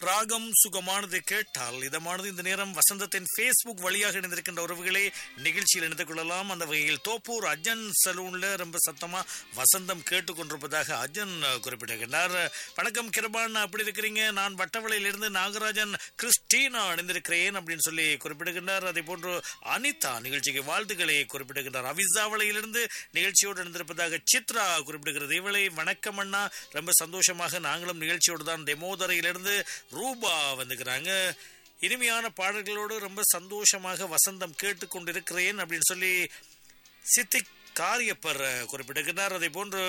ராகம் சுகமானது கேட்டால் இதமானது இந்த நேரம் வசந்தத்தின் ஃபேஸ்புக் வழியாக இணைந்திருக்கின்ற உறவுகளே நிகழ்ச்சியில் இணைந்து கொள்ளலாம் அந்த வகையில் தோப்பூர் அஜன் சலூன்ல ரொம்ப சத்தமா வசந்தம் கேட்டுக்கொண்டிருப்பதாக அஜன் குறிப்பிட்டிருக்கிறார் வணக்கம் கிருபான் அப்படி இருக்கிறீங்க நான் வட்டவளையிலிருந்து நாகராஜன் கிறிஸ்டீனா இணைந்திருக்கிறேன் அப்படின்னு சொல்லி குறிப்பிடுகின்றார் அதே போன்று அனிதா நிகழ்ச்சிக்கு வாழ்த்துக்களை குறிப்பிடுகின்றார் அவிசாவளையிலிருந்து நிகழ்ச்சியோடு இணைந்திருப்பதாக சித்ரா குறிப்பிடுகிறது இவளை வணக்கம் அண்ணா ரொம்ப சந்தோஷமாக நாங்களும் நிகழ்ச்சியோடு தான் டெமோதரையிலிருந்து ரூபா வந்துக்கிறாங்க இனிமையான பாடல்களோடு ரொம்ப சந்தோஷமாக வசந்தம் கேட்டுக்கொண்டிருக்கிறேன் அப்படின்னு சொல்லி சித்திக் காரியப்பர் குறிப்பிட்டிருக்கிறார் அதே போன்று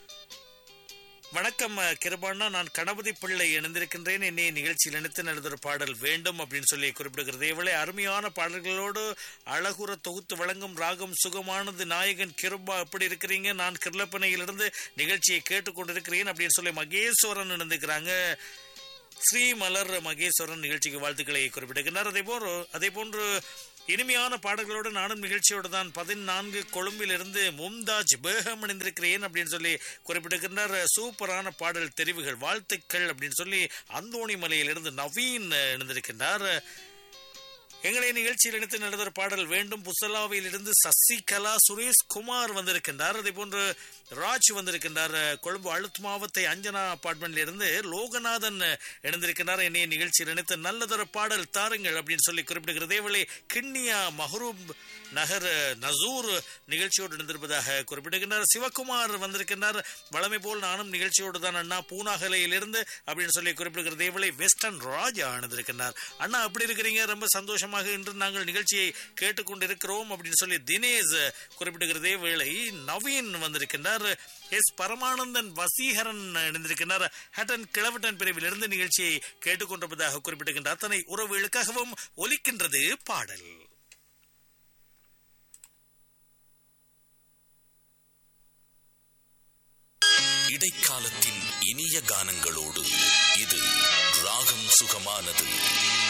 வணக்கம் கிருபாண்ணா நான் கணபதி பிள்ளை இணைந்திருக்கின்றேன் என்னை நிகழ்ச்சியில் இணைத்து நடந்த பாடல் வேண்டும் அப்படின்னு சொல்லி குறிப்பிடுகிறது இவளை அருமையான பாடல்களோடு அழகுற தொகுத்து வழங்கும் ராகம் சுகமானது நாயகன் கிருபா எப்படி இருக்கிறீங்க நான் கிருளப்பனையிலிருந்து நிகழ்ச்சியை கேட்டுக்கொண்டிருக்கிறேன் அப்படின்னு சொல்லி மகேஸ்வரன் இணைந்துக்கிறாங்க ஸ்ரீ மலர் மகேஸ்வரன் நிகழ்ச்சிக்கு வாழ்த்துக்களை குறிப்பிடுகின்றார் அதே போன்று அதே போன்று இனிமையான பாடல்களோடு நானும் நிகழ்ச்சியோடு தான் பதினான்கு கொழும்பிலிருந்து மும்தாஜ் பேகம் இணைந்திருக்கிறேன் அப்படின்னு சொல்லி குறிப்பிட்டிருக்கின்றார் சூப்பரான பாடல் தெரிவுகள் வாழ்த்துக்கள் அப்படின்னு சொல்லி அந்தோணி மலையிலிருந்து நவீன் இணைந்திருக்கின்றார் எங்களை நிகழ்ச்சியில் இணைத்து நடந்த பாடல் வேண்டும் புசலாவில் இருந்து சசிகலா சுரேஷ் குமார் வந்திருக்கின்றார் அதே போன்று ராஜ் வந்திருக்கின்றார் கொழும்பு அழுத் மாவத்தை அஞ்சனா அபார்ட்மெண்ட்ல இருந்து லோகநாதன் இணைந்திருக்கின்றார் என்னைய நிகழ்ச்சியில் இணைத்து நல்லதொரு பாடல் தாருங்கள் அப்படின்னு சொல்லி குறிப்பிடுகிறது இதேவேளை கிண்ணியா மஹரூப் நகர் நசூர் நிகழ்ச்சியோடு இணைந்திருப்பதாக குறிப்பிடுகின்றார் சிவகுமார் வந்திருக்கின்றார் வளமை போல் நானும் நிகழ்ச்சியோடு தான் அண்ணா பூனாகலையிலிருந்து அப்படின்னு சொல்லி குறிப்பிடுகிறது இதேவேளை வெஸ்டர்ன் ராஜா இணைந்திருக்கின்றார் அண்ணா அப்படி இருக்கிறீங்க ரொம்ப சந்தோஷமாக இன்று நாங்கள் நிகழ்ச்சியை கேட்டுக்கொண்டிருக்கிறோம் அப்படின்னு சொல்லி தினேஷ் குறிப்பிடுகிறதே வேளை நவீன் வந்திருக்கின்றார் எஸ் பரமானந்தன் வசீகரன் இணைந்திருக்கின்றார் ஹட்டன் கிழவட்டன் பிரிவில் இருந்து நிகழ்ச்சியை கேட்டுக்கொண்டிருப்பதாக குறிப்பிடுகின்ற அத்தனை உறவுகளுக்காகவும் ஒலிக்கின்றது பாடல் இடைக்காலத்தின் இனிய கானங்களோடு இது ராகம் சுகமானது